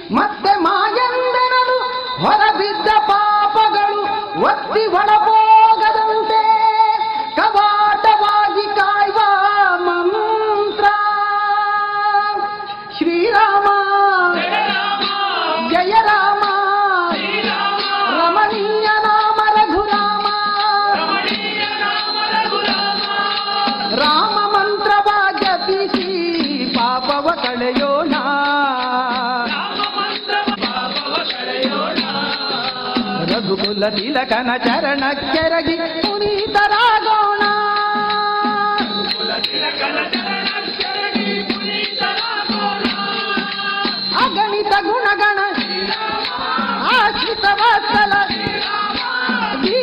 ಮತ್ತೆ ಮಾಯಂದನನು ಹೊರಬಿದ್ದ ಪಾಪಗಳು ಒತ್ತಿ ಒಳಬೋಗದಂತೆ ಕವಾಟವಾಗಿ ಕಾಯುವ ಮಂತ್ರ ಶ್ರೀರಾಮ ಜಯ ರಾಮ ರಮಣೀಯ ನಾಮ ರಘುರಾಮ ರಾಮ ಮಂತ್ರವ ಜಪಿಸಿ ಪಾಪವ ಕಳೆಯೋಣ ರಘುಕುಲ ತಿಲಕನ ಚರಣ ಕೆರಗಿ